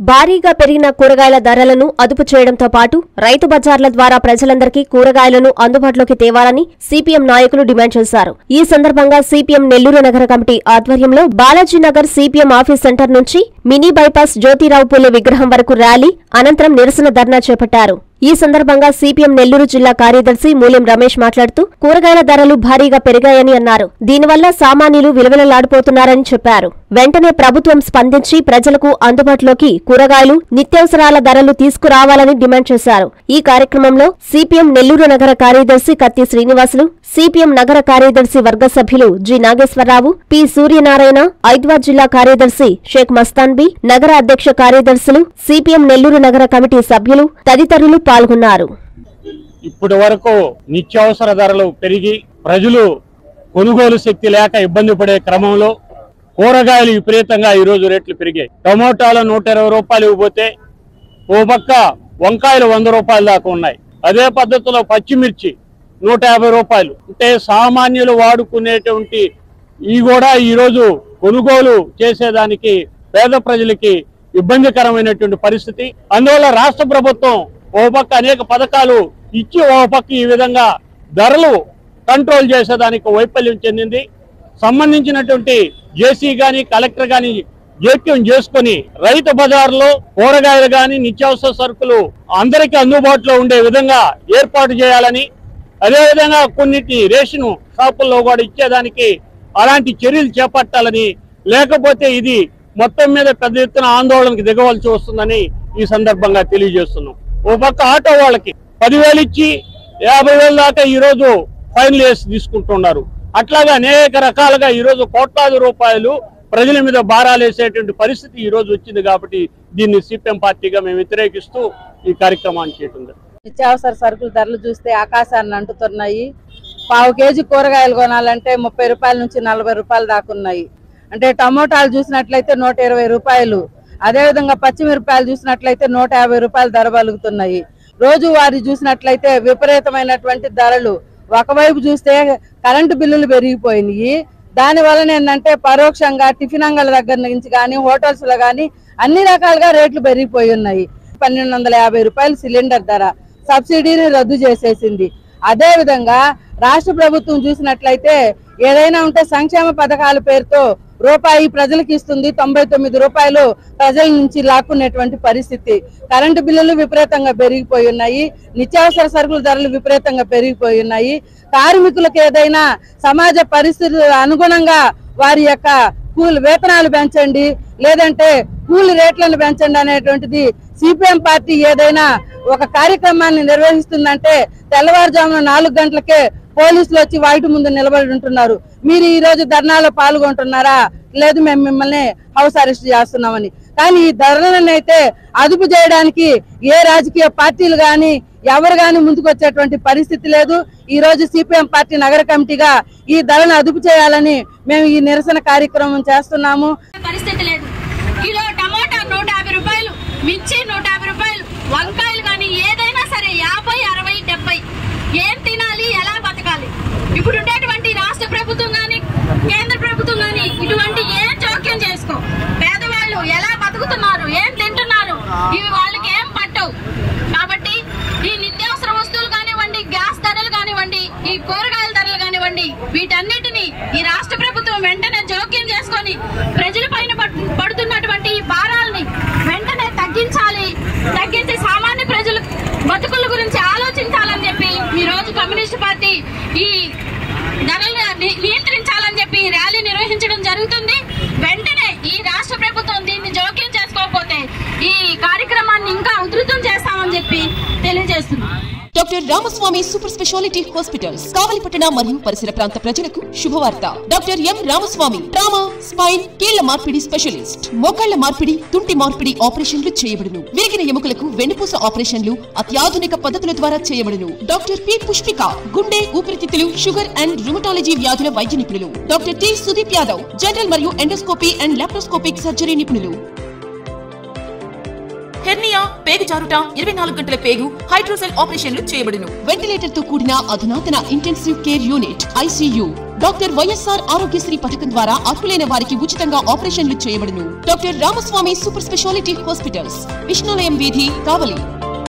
భారీగా పెరిగిన కూరగాయల ధరలను అదుపు చేయడంతో పాటు రైతు బజార్ల ద్వారా ప్రజలందరికీ కూరగాయలను అందుబాటులోకి తేవాలని సిపిఎం నాయకులు డిమాండ్ చేశారు ఈ సందర్భంగా సిపిఎం నెల్లూరు నగర కమిటీ ఆధ్వర్యంలో బాలాజీనగర్ సిపిఎం ఆఫీస్ సెంటర్ నుంచి మినీ బైపాస్ జ్యోతిరావు పూలే విగ్రహం వరకు ర్యాలీ అనంతరం నిరసన ధర్నా చేపట్టారు ఈ సందర్భంగా సిపిఎం నెల్లూరు జిల్లా కార్యదర్శి మూలెం రమేష్ మాట్లాడుతూ కూరగాయల ధరలు భారీగా పెరిగాయని అన్నారు దీనివల్ల సామాన్యులు విలువలలాడిపోతున్నారని చెప్పారు వెంటనే ప్రభుత్వం స్పందించి ప్రజలకు అందుబాటులోకి కూరగాయలు నిత్యావసరాల ధరలు తీసుకురావాలని డిమాండ్ చేశారు ఈ కార్యక్రమంలో సిపిఎం నెల్లూరు నగర కార్యదర్శి కత్తి శ్రీనివాసులు సిపిఎం నగర కార్యదర్శి వర్గ సభ్యులు జి నాగేశ్వరరావు పి సూర్యనారాయణ ఐద్వాద్ జిల్లా కార్యదర్శి షేక్ మస్తాన్బీ నగర అధ్యక్ష కార్యదర్శులు సిపిఎం నెల్లూరు నగర కమిటీ సభ్యులు తదితరులు పాల్గొన్నారు ఇప్పటి వరకు నిత్యావసర ధరలు పెరిగి ప్రజలు కొనుగోలు శక్తి లేక ఇబ్బంది పడే క్రమంలో కూరగాయలు విపరీతంగా ఈ రోజు రేట్లు పెరిగాయి టమోటాలు నూట ఇరవై రూపాయలు ఇవ్వబోతే ఓ పక్క వంకాయలు వంద రూపాయల దాకా ఉన్నాయి అదే పద్ధతిలో పచ్చిమిర్చి నూట యాభై రూపాయలు అంటే సామాన్యులు వాడుకునేటువంటి ఈ కూడా ఈ రోజు కొనుగోలు చేసేదానికి పేద ప్రజలకి ఇబ్బందికరమైనటువంటి పరిస్థితి అందువల్ల రాష్ట్ర ప్రభుత్వం ఓ పక్క అనేక పథకాలు ఇచ్చి ఓ పక్క ఈ విధంగా ధరలు కంట్రోల్ చేసేదానికి వైఫల్యం చెందింది సంబంధించినటువంటి జేసీ గాని కలెక్టర్ గాని జోక్యం చేసుకొని రైతు బజార్లో కూరగాయలు గాని నిత్యావసర సరుకులు అందరికీ అందుబాటులో ఉండే విధంగా ఏర్పాటు చేయాలని అదేవిధంగా కొన్నిటి రేషన్ షాపుల్లో కూడా ఇచ్చేదానికి అలాంటి చర్యలు చేపట్టాలని లేకపోతే ఇది మొత్తం మీద పెద్ద ఎత్తున ఆందోళనకు దిగవలసి వస్తుందని ఈ సందర్భంగా తెలియజేస్తున్నాం ఓ పక్క ఆటో వాళ్ళకి పదివేలు ఇచ్చి యాభై వేల దాకా ఈ రోజు ఫైన్లు వేసి తీసుకుంటున్నారు అట్లాగే అనేక రకాలుగా ఈ రోజు కోట్లాది రూపాయలు ప్రజల మీద భారాలు వేసేటువంటి పరిస్థితి ఈ రోజు వచ్చింది కాబట్టి దీన్ని సిపిఎం పార్టీగా మేము వ్యతిరేకిస్తూ ఈ కార్యక్రమాన్ని చేయటం జరిగింది. నిత్యావసర సరుకుల ధరలు చూస్తే ఆకాశాన్ని అంటుతున్నాయి పావు కేజీ కూరగాయలు కొనాలంటే ముప్పై రూపాయల నుంచి నలభై రూపాయలు దాకా ఉన్నాయి అంటే టమోటాలు చూసినట్లయితే నూట ఇరవై రూపాయలు అదేవిధంగా పచ్చిమిరపాయలు చూసినట్లయితే నూట యాభై రూపాయలు ధర పలుకుతున్నాయి రోజు వారి చూసినట్లయితే విపరీతమైనటువంటి ధరలు ఒకవైపు చూస్తే కరెంటు బిల్లులు పెరిగిపోయినాయి దాని వలన ఏంటంటే పరోక్షంగా టిఫిన్ అంగళ్ళ దగ్గర నుంచి కానీ హోటల్స్ లో కానీ అన్ని రకాలుగా రేట్లు పెరిగిపోయి ఉన్నాయి పన్నెండు వందల యాభై రూపాయలు సిలిండర్ ధర సబ్సిడీని రద్దు చేసేసింది అదే విధంగా రాష్ట్ర ప్రభుత్వం చూసినట్లయితే ఏదైనా ఉంటే సంక్షేమ పథకాల పేరుతో రూపాయి ప్రజలకు ఇస్తుంది తొంభై తొమ్మిది రూపాయలు ప్రజల నుంచి లాక్కునేటువంటి పరిస్థితి కరెంటు బిల్లులు విపరీతంగా పెరిగిపోయి ఉన్నాయి నిత్యావసర సరుకుల ధరలు విపరీతంగా పెరిగిపోయి ఉన్నాయి కార్మికులకు ఏదైనా సమాజ పరిస్థితుల అనుగుణంగా వారి యొక్క కూలి వేతనాలు పెంచండి లేదంటే కూలి రేట్లను పెంచండి అనేటువంటిది సిపిఎం పార్టీ ఏదైనా ఒక కార్యక్రమాన్ని నిర్వహిస్తుందంటే తెల్లవారుజామున నాలుగు గంటలకే పోలీసులు వచ్చి వాటి ముందు నిలబడి ఉంటున్నారు మీరు ఈ రోజు ధర్నాలో పాల్గొంటున్నారా లేదు మేము మిమ్మల్ని హౌస్ అరెస్ట్ చేస్తున్నామని కానీ ఈ ధరలను అయితే అదుపు చేయడానికి ఏ రాజకీయ పార్టీలు గాని ఎవరు గాని ముందుకు వచ్చేటువంటి పరిస్థితి లేదు ఈ రోజు సిపిఎం పార్టీ నగర కమిటీగా ఈ ధరను అదుపు చేయాలని మేము ఈ నిరసన కార్యక్రమం చేస్తున్నాము పరిస్థితి లేదు కిలో టమాటా నూట యాభై రూపాయలు మిర్చి నూట యాభై రూపాయలు వంకాయలు కానీ ఏదైనా సరే యాభై అరవై డెబ్బై ఏం తినాలి ఎలా బతకాలి ఇప్పుడు ఉండేటువంటి రాష్ట్ర ప్రభుత్వం గాని కేంద్ర ప్రభుత్వం గాని ఇటువంటి ఏం జోక్యం చేసుకో పేదవాళ్ళు ఎలా బతుకుతున్నారు ఏం తింటున్నారు ఇవి వాళ్ళకి ఏం పట్టవు కాబట్టి ఈ నిత్యావసర వస్తువులు కానివ్వండి గ్యాస్ ధరలు కానివ్వండి ఈ కూరగాయల ధరలు కానివ్వండి వీటన్నిటిని ఈ రాష్ట్ర ప్రభుత్వం వెంటనే జోక్యం చేసుకొని ప్రజల పైన పడు- పడుతున్నటువంటి ఈ భారాల్ని వెంటనే తగ్గించాలి తగ్గించి సామాన్య ప్రజలు బతుకుల గురించి ఆలోచించాలని చెప్పి ఈ రోజు కమ్యూనిస్ట్ పార్టీ ఈ ధరలను ని- నియంత్రించాలని చెప్పి ఈ ర్యాలీ నిర్వహించడం జరుగుతుంది వెంటనే ఈ రాష్ట్ర ప్రభుత్వం దీన్ని జోక్యం చేసుకోకపోతే ఈ కార్యక్రమాన్ని ఇంకా ఉధృతం చేస్తామని చెప్పి తెలియజేస్తున్నాం doctor Ramaswamy super speciality hospitals కావలిపట్టణ మరియు పరిసర ప్రాంత ప్రజలకు శుభవార్త doctor M Ramaswamy trauma spine కీళ్ల మార్పిడి స్పెషలిస్ట్ మోకాళ్ల మార్పిడి తుంటి మార్పిడి ఆపరేషన్లు చేయబడును విరిగిన ఎముకలకు వెన్నుపూస ఆపరేషన్లు అత్యాధునిక పద్ధతుల ద్వారా చేయబడును డాక్టర్ పి పుష్పిక గుండె ఊపిరితిత్తులు షుగర్ అండ్ రుమటాలజీ వ్యాధుల వైద్య నిపుణులు doctor T Sudeep Yadav general మరియు ఎండోస్కోపీ అండ్ లాప్రోస్కోపిక్ సర్జరీ నిపుణులు హెర్నియా పేగు జారుట ఇరవై నాలుగు గంటల పేగు హైడ్రోసెల్ ఆపరేషన్లు చేయబడును వెంటిలేటర్ తో కూడిన అధునాతన intensive care unit ICU doctor YSR Aarogyasri పథకం ద్వారా అర్హులైన వారికి ఉచితంగా ఆపరేషన్లు చేయబడును doctor Ramaswamy super speciality hospitals విష్ణులయం వీధి కావలి